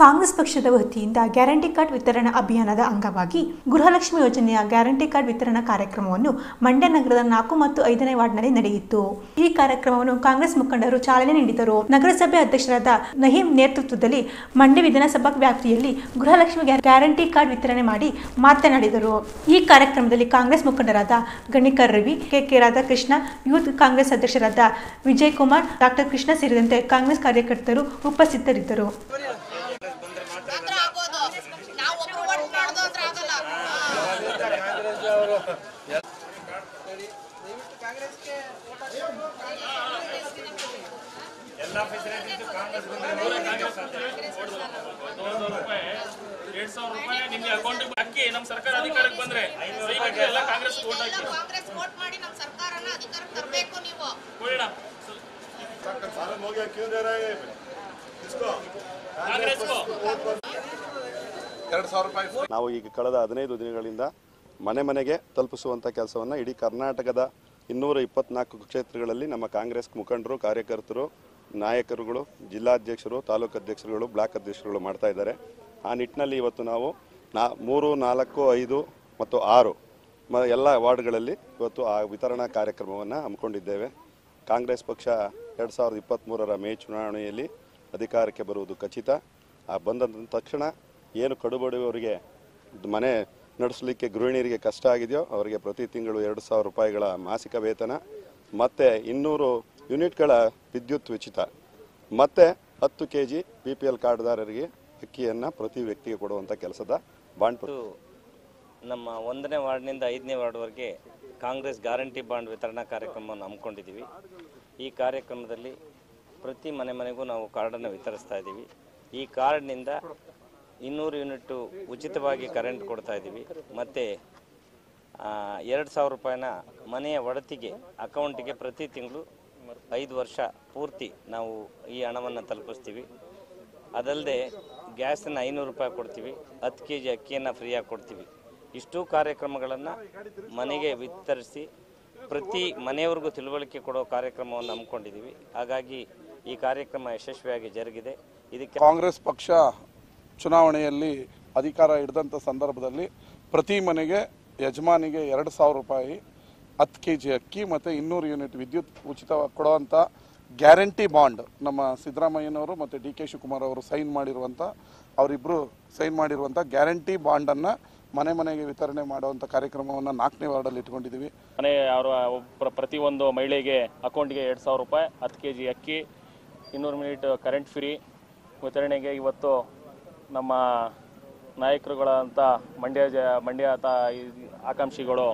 ಕಾಂಗ್ರೆಸ್ ಪಕ್ಷದ ವತಿಯಿಂದ guarantee card ವಿತರಣಾ ಅಭಿಯಾನದ ಅಂಗವಾಗಿ ಗೃಹಲಕ್ಷ್ಮಿ ಯೋಜನೆಯ ಗ್ಯಾರಂಟಿ ಕಾರ್ಡ್ ವಿತರಣಾ ಕಾರ್ಯಕ್ರಮವನ್ನು ಮಂಡ್ಯ ನಗರದ ನಾಲ್ಕು ಮತ್ತು ಐದನೇ ವಾರ್ಡ್ನಲ್ಲಿ ನಡೆಯಿತು ಈ ಕಾರ್ಯಕ್ರಮವನ್ನು ಕಾಂಗ್ರೆಸ್ ಮುಖಂಡರು ಚಾಲನೆ ನೀಡಿದರು ನಗರಸಭೆ ಅಧ್ಯಕ್ಷರಾದ ನಹೀಂ ನೇತೃತ್ವದಲ್ಲಿ ಮಂಡ್ಯ ವಿಧಾನಸಭಾ ವ್ಯಾಪ್ತಿಯಲ್ಲಿ ಗೃಹಲಕ್ಷ್ಮಿ ಗ್ಯಾ- ಗ್ಯಾರಂಟಿ ಕಾರ್ಡ್ ವಿತರಣೆ ಮಾಡಿ ಮಾತನಾಡಿದರು ಈ ಕಾರ್ಯಕ್ರಮದಲ್ಲಿ ಕಾಂಗ್ರೆಸ್ ಮುಖಂಡರಾದ Ganikar Ravi K K Radhakrishna youth Congress ಅಧ್ಯಕ್ಷರಾದ ವಿಜಯ್ ಕುಮಾರ್ ಡಾಕ್ಟರ್ ಕೃಷ್ಣ ಸೇರಿದಂತೆ ಕಾಂಗ್ರೆಸ್ ಕಾರ್ಯಕರ್ತರು ಉಪಸ್ಥಿತರಿದ್ದರು ಮಾತ್ರ ಆಗೋದು ನಾವು ಒಬ್ರು ಓಟ್ ಮಾಡೋದು ಅಂದ್ರೆ ಆಗಲ್ಲ ಎರಡ್ ಸಾವಿರ ರೂಪಾಯಿ ನಿಮ್ಗೆ ಅಕೌಂಟ್ ಅಕ್ಕಿ ನಮ್ಮ ಸರ್ಕಾರ ಅಧಿಕಾರಕ್ಕೆ ಬಂದ್ರೆ ದಯವಿಟ್ಟು ಎಲ್ಲ ಕಾಂಗ್ರೆಸ್ ಓಟ್ ಹಾಕಿ ಎಲ್ಲ ಕಾಂಗ್ರೆಸ್ ವೋಟ್ ಮಾಡಿ ನಮ್ಮ ಸರ್ಕಾರನ ಅಧಿಕಾರಕ್ಕೆ ತರಬೇಕು ನೀವು ಕೊಡೋಣ ಕಾಂಗ್ರೆಸ್ ನಾವು ಈಗ ಕಳೆದ ಹದಿನೈದು ದಿನಗಳಿಂದ ಮನೆ ಮನೆಗೆ ತಲುಪಿಸುವಂಥ ಕೆಲಸವನ್ನು ಇಡೀ ಕರ್ನಾಟಕದ ಇನ್ನೂರ ಇಪ್ಪತ್ನಾಲ್ಕು ಕ್ಷೇತ್ರಗಳಲ್ಲಿ ನಮ್ಮ ಕಾಂಗ್ರೆಸ್ ಮುಖಂಡರು ಕಾರ್ಯಕರ್ತರು ನಾಯಕರುಗಳು ಜಿಲ್ಲಾಧ್ಯಕ್ಷರು ತಾಲೂಕು ಅಧ್ಯಕ್ಷರುಗಳು ಬ್ಲಾಕ್ ಅಧ್ಯಕ್ಷರುಗಳು ಮಾಡ್ತಾ ಇದ್ದಾರೆ ಆ ನಿಟ್ಟಿನಲ್ಲಿ ಇವತ್ತು ನಾವು ನಾ ಮೂರು ನಾಲ್ಕು ಐದು ಮತ್ತು ಆರು ಮ ಎಲ್ಲ ವಾರ್ಡ್ಗಳಲ್ಲಿ ಇವತ್ತು ಆ ವಿತರಣಾ ಕಾರ್ಯಕ್ರಮವನ್ನು ಹಮ್ಮಿಕೊಂಡಿದ್ದೇವೆ ಕಾಂಗ್ರೆಸ್ ಪಕ್ಷ ಎರಡು ಸಾವಿರದ ಇಪ್ಪತ್ತ್ಮೂರರ ಮೇ ಚುನಾವಣೆಯಲ್ಲಿ ಅಧಿಕಾರಕ್ಕೆ ಬರುವುದು ಖಚಿತ ಆ ಬಂದ ತಕ್ಷಣ ಏನು ಕಡುಬಡವರಿಗೆ ಮನೆ ನಡೆಸಲಿಕ್ಕೆ ಗೃಹಿಣಿಯರಿಗೆ ಕಷ್ಟ ಆಗಿದೆಯೋ ಅವರಿಗೆ ಪ್ರತಿ ತಿಂಗಳು ಎರಡು ಸಾವಿರ ರೂಪಾಯಿಗಳ ಮಾಸಿಕ ವೇತನ ಮತ್ತು ಇನ್ನೂರು ಯೂನಿಟ್ಗಳ ವಿದ್ಯುತ್ ಉಚಿತ ಮತ್ತು ಹತ್ತು K G B P L ಕಾರ್ಡ್ದಾರರಿಗೆ ಅಕ್ಕಿಯನ್ನು ಪ್ರತಿ ವ್ಯಕ್ತಿಗೆ ಕೊಡುವಂಥ ಕೆಲಸದ ಬಾಂಡ್ ಇವತ್ತು ನಮ್ಮ ಒಂದನೇ ವಾರ್ಡ್ನಿಂದ ಐದನೇ ವಾರ್ಡ್ವರೆಗೆ ಕಾಂಗ್ರೆಸ್ ಗ್ಯಾರಂಟಿ ಬಾಂಡ್ ವಿತರಣಾ ಕಾರ್ಯಕ್ರಮವನ್ನು ಹಮ್ಮಿಕೊಂಡಿದ್ದೀವಿ ಈ ಕಾರ್ಯಕ್ರಮದಲ್ಲಿ ಪ್ರತಿ ಮನೆ ಮನೆಗೂ ನಾವು ಕಾರ್ಡನ್ನು ವಿತರಿಸ್ತಾ ಇದ್ದೀವಿ ಈ ಕಾರ್ಡ್ನಿಂದ ಇನ್ನೂರು ಯೂನಿಟ್ಟು ಉಚಿತವಾಗಿ ಕರೆಂಟ್ ಕೊಡ್ತಾ ಇದ್ದೀವಿ ಮತ್ತು ಎರಡು ಸಾವಿರ ರೂಪಾಯಿನ ಮನೆಯ ಒಡತಿಗೆ ಅಕೌಂಟಿಗೆ ಪ್ರತಿ ತಿಂಗಳು ಐದು ವರ್ಷ ಪೂರ್ತಿ ನಾವು ಈ ಹಣವನ್ನು ತಲುಪಿಸ್ತೀವಿ ಅದಲ್ಲದೆ ಗ್ಯಾಸನ್ನು ಐನೂರು ರೂಪಾಯಿ ಕೊಡ್ತೀವಿ ಹತ್ತು ಕೆ ಜಿ ಅಕ್ಕಿಯನ್ನು ಫ್ರೀಯಾಗಿ ಕೊಡ್ತೀವಿ ಇಷ್ಟೂ ಕಾರ್ಯಕ್ರಮಗಳನ್ನು ಮನೆಗೆ ವಿತರಿಸಿ ಪ್ರತಿ ಮನೆಯವ್ರಿಗೂ ತಿಳುವಳಿಕೆ ಕೊಡೋ ಕಾರ್ಯಕ್ರಮವನ್ನು ಹಮ್ಮಿಕೊಂಡಿದ್ದೀವಿ ಹಾಗಾಗಿ ಈ ಕಾರ್ಯಕ್ರಮ ಯಶಸ್ವಿಯಾಗಿ ಜರುಗಿದೆ ಇದಕ್ಕೆ ಕಾಂಗ್ರೆಸ್ ಪಕ್ಷ ಚುನಾವಣೆಯಲ್ಲಿ ಅಧಿಕಾರ ಹಿಡಿದಂಥ ಸಂದರ್ಭದಲ್ಲಿ ಪ್ರತಿ ಮನೆಗೆ ಯಜಮಾನಿಗೆ ಎರಡು ಸಾವಿರ ರೂಪಾಯಿ ಹತ್ತು ಕೆ ಜಿ ಅಕ್ಕಿ ಮತ್ತು ಇನ್ನೂರು ಯೂನಿಟ್ ವಿದ್ಯುತ್ ಉಚಿತ ಕೊಡುವಂಥ ಗ್ಯಾರಂಟಿ ಬಾಂಡ್ ನಮ್ಮ ಸಿದ್ದರಾಮಯ್ಯನವರು ಮತ್ತು ಡಿ ಕೆ ಶಿವಕುಮಾರ್ ಅವರು ಸೈನ್ ಮಾಡಿರುವಂಥ ಅವರಿಬ್ಬರು ಸೈನ್ ಮಾಡಿರುವಂಥ ಗ್ಯಾರಂಟಿ ಬಾಂಡನ್ನು ಮನೆ ಮನೆಗೆ ವಿತರಣೆ ಮಾಡುವಂಥ ಕಾರ್ಯಕ್ರಮವನ್ನು ನಾಲ್ಕನೇ ವಾರ್ಡಲ್ಲಿ ಇಟ್ಕೊಂಡಿದ್ದೀವಿ ಮನೆ ಅವರ ಒಬ್ಬರ ಪ್ರತಿಯೊಂದು ಮಹಿಳೆಗೆ ಅಕೌಂಟ್ಗೆ ಎರಡು ಸಾವಿರ ರೂಪಾಯಿ ಹತ್ತು ಕೆ ಜಿ ಅಕ್ಕಿ ಇನ್ನೂರು ಮಿನಿಟ್ ಕರೆಂಟ್ ಫ್ರೀ ವಿತರಣೆಗೆ ಇವತ್ತು ನಮ್ಮ ನಾಯಕರುಗಳಂತ ಮಂಡ್ಯ ಜ ಮಂಡ್ಯ ತ ಈ ಆಕಾಂಕ್ಷಿಗಳು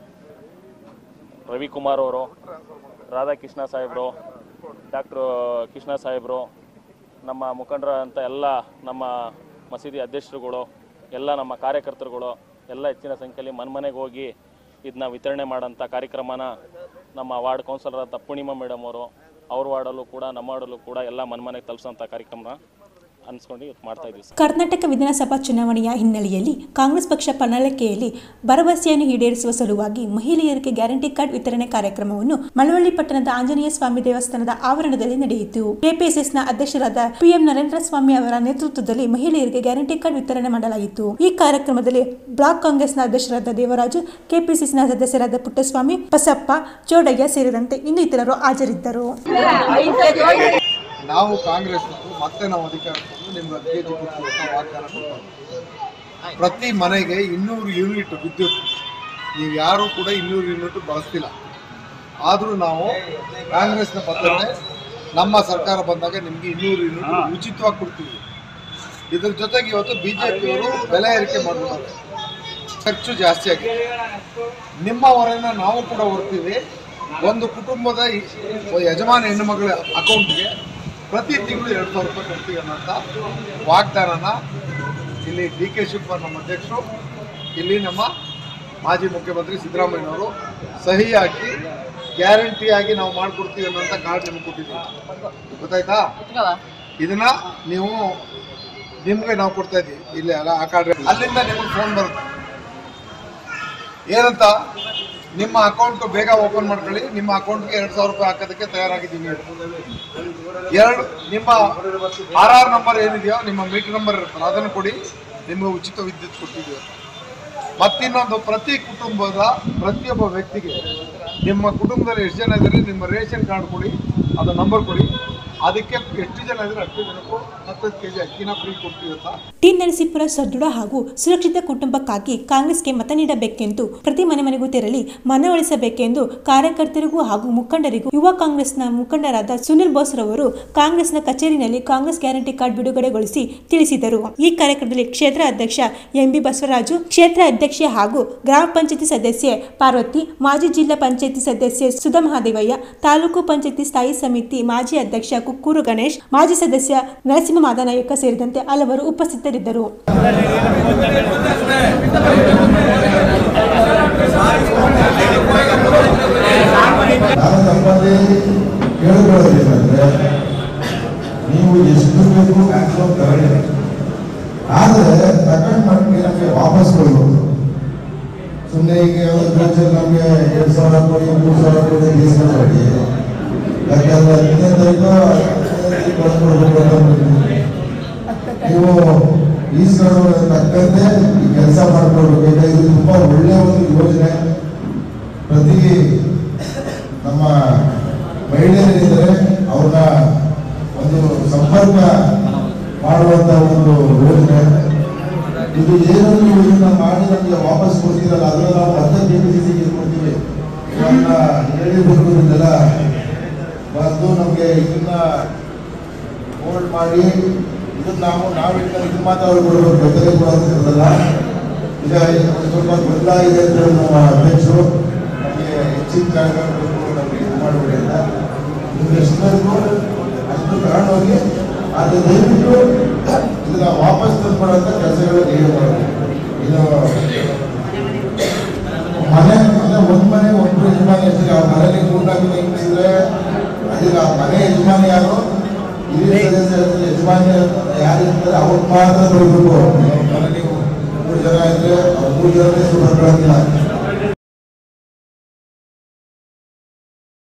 ರವಿಕುಮಾರ್ ಅವರು ರಾಧಾಕೃಷ್ಣ ಸಾಹೇಬರು ಡಾಕ್ಟ್ರು ಕೃಷ್ಣ ಸಾಹೇಬರು ನಮ್ಮ ಮುಖಂಡರಂತ ಎಲ್ಲ ನಮ್ಮ ಮಸೀದಿ ಅಧ್ಯಕ್ಷರುಗಳು ಎಲ್ಲ ನಮ್ಮ ಕಾರ್ಯಕರ್ತರುಗಳು ಎಲ್ಲ ಹೆಚ್ಚಿನ ಸಂಖ್ಯೆಯಲ್ಲಿ ಮನೆಗೆ ಹೋಗಿ ಇದನ್ನ ವಿತರಣೆ ಮಾಡೋಂಥ ಕಾರ್ಯಕ್ರಮನ ನಮ್ಮ ವಾರ್ಡ್ ಕೌನ್ಸಿಲರ್ ಅಂತ ಪೂರ್ಣಿಮಾ ಮೇಡಮ್ ಅವರು ಅವ್ರ ವಾರ್ಡಲ್ಲೂ ಕೂಡ ನಮ್ಮ ವಾರ್ಡಲ್ಲೂ ಕೂಡ ಎಲ್ಲ ಮನೆಗೆ ತಲುಪಿಸೋಂಥ ಕಾರ್ಯಕ್ರಮನ ಅನ್ಸ್ಕೊಂಡು ಇವತ್ತು ಮಾಡ್ತಾ ಇದ್ದೀವಿ ಸರ್ ಕರ್ನಾಟಕ ವಿಧಾನಸಭಾ ಚುನಾವಣೆಯ ಹಿನ್ನೆಲೆಯಲ್ಲಿ ಕಾಂಗ್ರೆಸ್ ಪಕ್ಷ ಪ್ರಣಾಳಿಕೆಯಲ್ಲಿ ಭರವಸೆಯನ್ನು ಈಡೇರಿಸುವ ಸಲುವಾಗಿ ಮಹಿಳೆಯರಿಗೆ ಗ್ಯಾರಂಟಿ ಕಾರ್ಡ್ ವಿತರಣೆ ಕಾರ್ಯಕ್ರಮವನ್ನು ಮಳವಳ್ಳಿ ಪಟ್ಟಣದ ಆಂಜನೇಯ ಸ್ವಾಮಿ ದೇವಸ್ಥಾನದ ಆವರಣದಲ್ಲಿ ನಡೆಯಿತು ಕೆಪಿಎಸ್ಎಸ್ನ ಅಧ್ಯಕ್ಷರಾದ ಪಿಎಂ ನರೇಂದ್ರ ಸ್ವಾಮಿ ಅವರ ನೇತೃತ್ವದಲ್ಲಿ ಮಹಿಳೆಯರಿಗೆ ಗ್ಯಾರಂಟಿ ಕಾರ್ಡ್ ವಿತರಣೆ ಮಾಡಲಾಯಿತು ಈ ಕಾರ್ಯಕ್ರಮದಲ್ಲಿ ಬ್ಲಾಕ್ ಕಾಂಗ್ರೆಸ್ನ ಅಧ್ಯಕ್ಷರಾದ ದೇವರಾಜು ಕೆಪಿಸಿಸಿನ ಸದಸ್ಯರಾದ ಪುಟ್ಟಸ್ವಾಮಿ ಬಸಪ್ಪ ಚೋಡಯ್ಯ ಸೇರಿದಂತೆ ಇನ್ನಿತರರು ಹಾಜರಿದ್ದರು ನಾವು ಕಾಂಗ್ರೆಸ್ ಮತ್ತೆ ನಾವು ಅಧಿಕಾರ ತಂದು ನಿಮ್ಗೆ ಹದಿನೈದು ಕೊಡ್ತೀವಿ ಅಂತ ವಾಗ್ದಾನ ಕೊಡ್ತೀವಿ ಪ್ರತಿ ಮನೆಗೆ ಇನ್ನೂರು ಯೂನಿಟ್ ವಿದ್ಯುತ್ ನೀವು ಯಾರೂ ಕೂಡ ಇನ್ನೂರು ಯೂನಿಟ್ ಬಳಸ್ತಿಲ್ಲ ಆದರೂ ನಾವು ಕಾಂಗ್ರೆಸ್ನ ಬದ್ಧತೆ ನಮ್ಮ ಸರ್ಕಾರ ಬಂದಾಗ ನಿಮಗೆ ಇನ್ನೂರು ಯೂನಿಟ್ ಉಚಿತವಾಗಿ ಕೊಡ್ತೀವಿ ಇದ್ರ ಜೊತೆಗೆ ಇವತ್ತು ಬಿ ಜೆ ಪಿಯವರು ಬೆಲೆ ಏರಿಕೆ ಮಾಡ್ಬಿಟ್ಟಾರೆ ಖರ್ಚು ಜಾಸ್ತಿ ಆಗಿದೆ ನಿಮ್ಮ ಹೊರೆನ ನಾವು ಕೂಡ ಹೊರ್ತೀವಿ ಒಂದು ಕುಟುಂಬದ ಈ- ಯಜಮಾನ ಹೆಣ್ಣುಮಗಳ ಅಕೌಂಟ್ಗೆ ಪ್ರತಿ ತಿಂಗಳು ಎರಡು ಸಾವಿರ ರೂಪಾಯಿ ಕೊಡ್ತೀವಿ ಅನ್ನೋಂಥ ವಾಗ್ದಾನನ ಇಲ್ಲಿ ಡಿ ಕೆ ಶಿವಕುಮಾರ್ ನಮ್ಮ ಅಧ್ಯಕ್ಷರು ಇಲ್ಲಿ ನಮ್ಮ ಮಾಜಿ ಮುಖ್ಯಮಂತ್ರಿ ಸಿದ್ದರಾಮಯ್ಯನವರು ಸಹಿ ಹಾಕಿ ಗ್ಯಾರಂಟಿಯಾಗಿ ನಾವು ಮಾಡ್ಕೊಡ್ತೀವಿ ಅನ್ನೋಂಥ ಕಾರ್ಡ್ ನಿಮ್ಗೆ ಕೊಟ್ಟಿದ್ದೀವಿ ಗೊತ್ತಾಯ್ತಾ ಇದನ್ನ ನೀವು ನಿಮ್ಗೆ ನಾವು ಕೊಡ್ತಾ ಇದ್ದೀವಿ ಇಲ್ಲಿ ಅಲ್ಲ ಆ ಕಾರ್ಡ್ ಅಲ್ಲಿಂದ ನಿಮಗೆ ಫೋನ್ ಬರುತ್ತೆ ಏನಂತ ನಿಮ್ಮ ಅಕೌಂಟ್ ಬೇಗ ಓಪನ್ ಮಾಡ್ಕೊಳ್ಳಿ ನಿಮ್ಮ ಅಕೌಂಟ್ಗೆ ಎರಡು ಸಾವಿರ ರೂಪಾಯಿ ಹಾಕೋದಕ್ಕೆ ತಯಾರಾಗಿದ್ದೀವಿ ಎರಡು ನಿಮ್ಮ ಆರ್ ಆರ್ ನಂಬರ್ ಏನಿದೆಯೋ ನಿಮ್ಮ ಮೀಟರ್ ನಂಬರ್ ಇರುತ್ತಲ್ಲ ಅದನ್ನು ಕೊಡಿ ನಿಮಗೆ ಉಚಿತ ವಿದ್ಯುತ್ ಕೊಟ್ಟಿದ್ದೀವಿ ಮತ್ತಿನ್ನೊಂದು ಪ್ರತಿ ಕುಟುಂಬದ ಪ್ರತಿಯೊಬ್ಬ ವ್ಯಕ್ತಿಗೆ ನಿಮ್ಮ ಕುಟುಂಬದಲ್ಲಿ ಎಷ್ಟು ಜನ ಇದ್ದಾರೆ ನಿಮ್ಮ ರೇಷನ್ ಕಾರ್ಡ್ ಕೊಡಿ ಅದು ನಂಬರ್ ಕೊಡಿ ಅದಕ್ಕೆ ಎಷ್ಟು ಜನ ಇದ್ದಾರೆ ಅಷ್ಟು ಜನಕ್ಕೂ ಹತ್ತತ್ತು ಕೆ ಜಿ ಅಕ್ಕಿನ ಫ್ರೀ ಕೊಡ್ತೀವಿ ಅಂತ ಟಿ ನರಸೀಪುರ ಸದೃಢ ಹಾಗೂ ಸುರಕ್ಷಿತ ಕುಟುಂಬಕ್ಕಾಗಿ ಕಾಂಗ್ರೆಸ್ಗೆ ಮತ ನೀಡಬೇಕೆಂದು ಪ್ರತಿ ಮನೆ ಮನೆಗೂ ತೆರಳಿ ಮನವೊಲಿಸಬೇಕೆಂದು ಕಾರ್ಯಕರ್ತರಿಗೂ ಹಾಗೂ ಮುಖಂಡರಿಗೂ ಯುವ ಕಾಂಗ್ರೆಸ್ನ ಮುಖಂಡರಾದ ಸುನಿಲ್ ಬೋಸ್ ರವರು ಕಾಂಗ್ರೆಸ್ನ ಕಚೇರಿನಲ್ಲಿ ಕಾಂಗ್ರೆಸ್ ಗ್ಯಾರಂಟಿ ಕಾರ್ಡ್ ಬಿಡುಗಡೆಗೊಳಿಸಿ ತಿಳಿಸಿದರು ಈ ಕಾರ್ಯಕ್ರಮದಲ್ಲಿ ಕ್ಷೇತ್ರ ಅಧ್ಯಕ್ಷ ಎಂಬಿ ಬಸವರಾಜು ಕ್ಷೇತ್ರ ಅಧ್ಯಕ್ಷೆ ಹಾಗೂ ಗ್ರಾಮ ಪಂಚಾಯತಿ ಸದಸ್ಯೆ ಪಾರ್ವತಿ ಮಾಜಿ ಜಿಲ್ಲಾ ಪಂಚಾಯತಿ ಸದಸ್ಯೆ ಸುಧಾ ಮಹಾದೇವಯ್ಯ ತಾಲೂಕು ಪಂಚಾಯತಿ ಸ್ಥಾಯಿ ಸಮಿತಿ ಮಾಜಿ ಅಧ್ಯಕ್ಷ ಕುಕ್ಕೂರು ಗಣೇಶ್ ಮಾಜಿ ಸದಸ್ಯ ನರಸಿಂಹ ಮಾದನಾಯಕ ಸೇರಿದಂತೆ ಹಲವರು ಉಪಸ್ಥಿತರಿದ್ದರು ನಾನು ತಮ್ಮಲ್ಲಿ ಕೇಳಿಕೊಳ್ಳೋದೇನೆಂದ್ರೆ ನೀವು ಎಷ್ಟು ಬೇಕು ಮ್ಯಾಕ್ಸಿಮಮ್ ತಗೊಳ್ಳಿ ಆದರೆ ತಗೊಂಡು ನಮಗೆ ನಮಗೆ ವಾಪಸ್ ಕೊಡ್ಬೇಕು ಸುಮ್ಮನೆ ಈಗ ಯಾವ್ದು ಫ್ಯೂಚರ್ ನಮಗೆ ಎರಡು ಸಾವಿರ ಕೊಡಿ ಮೂರು ಸಾವಿರ ಕೊಡಿ ಕೇಸ್ ಮಾಡಿ ಯಾಕಂದ್ರೆ ಹತ್ತನೇ ತಾರೀಕು ಕೊಡ್ಬೇಕು ಅಂತ ಮಾಡಿದ್ದೀನಿ. ನೀವು ಈಸ್ಕೊಂಡು ತಕ್ಕಂತೆ ಈ ಕೆಲಸ ಮಾಡ್ಕೊಳ್ಬೇಕು ಇದು ತುಂಬಾ ಒಳ್ಳೆಯ ಒಂದು ಯೋಜನೆ ಪ್ರತಿ ನಮ್ಮ ಮಹಿಳೆಯರಿದ್ದರೆ ಅವ್ರನ್ನ ಒಂದು ಸಂಪರ್ಕ ಮಾಡುವಂತ ಒಂದು ಯೋಜನೆ ಇದು ಏನನ್ನು ನೀವು ಇದನ್ನ ಮಾಡಿ ನಮಗೆ ವಾಪಸ್ ಕೊಡ್ತೀರಲ್ಲ ಅದನ್ನ ನಾವು ಮತ್ತೆ ಕೆ ಪಿ ಸಿ ಸಿಗೆ ಕೊಡ್ತೀವಿ ಇವನ್ನ ಹೇಳಿಬಿಟ್ಟು ಇದೆಲ್ಲ ಬಂದು ನಮಗೆ ಇದನ್ನ ಹೋಲ್ಡ್ ಮಾಡಿ ಇದನ್ನ ನಾವು ನಾವು ಇದು ಮಾತ್ರ ಅವ್ರು ಕೊಡಬೇಕು ಬೆತ್ತಲೆ ಕೊಡೋದಿರಲ್ಲ ಈಗ ಒಂದು ಸ್ವಲ್ಪ ಗೊಂದಲ ಇದೆ ಅಂತ ಹೇಳಿ ನಮ್ಮ ಅಧ್ಯಕ್ಷರು ನಮಗೆ ಹೆಚ್ಚಿನ ಕಾರ್ಯಕ್ರಮಗಳು ನಮಗೆ ಇದು ಮಾಡಬೇಡಿ ಅಂತ ನಿಮ್ಗೆ ಎಷ್ಟು ಬೇಕು ಅಷ್ಟು ತಗೊಂಡೋಗಿ ಆದರೆ ದಯವಿಟ್ಟು ಇದನ್ನ ವಾಪಸ್ ತಂದ್ಕೊಡುವಂಥ ಕೆಲಸಗಳು ನೀವು ಮಾಡಬೇಕು ಇದು ಮನೆ ಅಂದ್ರೆ ಒಂದ್ ಮನೆ ಒಬ್ರು ಯಜಮಾನಿ ಇರ್ತಾರೆ ಆ ಮನೆಯಲ್ಲಿ ಮೂರ್ನಾಲ್ಕು ಹೆಂಗಸಿದ್ರೆ ಅದಕ್ಕೆ ಆ ಮನೆ ಯಜಮಾನಿ ಯಾರು ಹಿರಿಯ ಸದಸ್ಯ ಯಜಮಾನಿ ಯಾರು ಇರ್ತಾರೆ ಅವ್ರು ಮಾತ್ರ ನೋಡ್ಬೇಕು ಮನೆಯಲ್ಲಿ ಮೂರು ಜನ ಇದ್ರೆ ಅವ್ರು ಮೂರು ಜನ ಬರ್ಕೊಳ್ಳೋದಿಲ್ಲ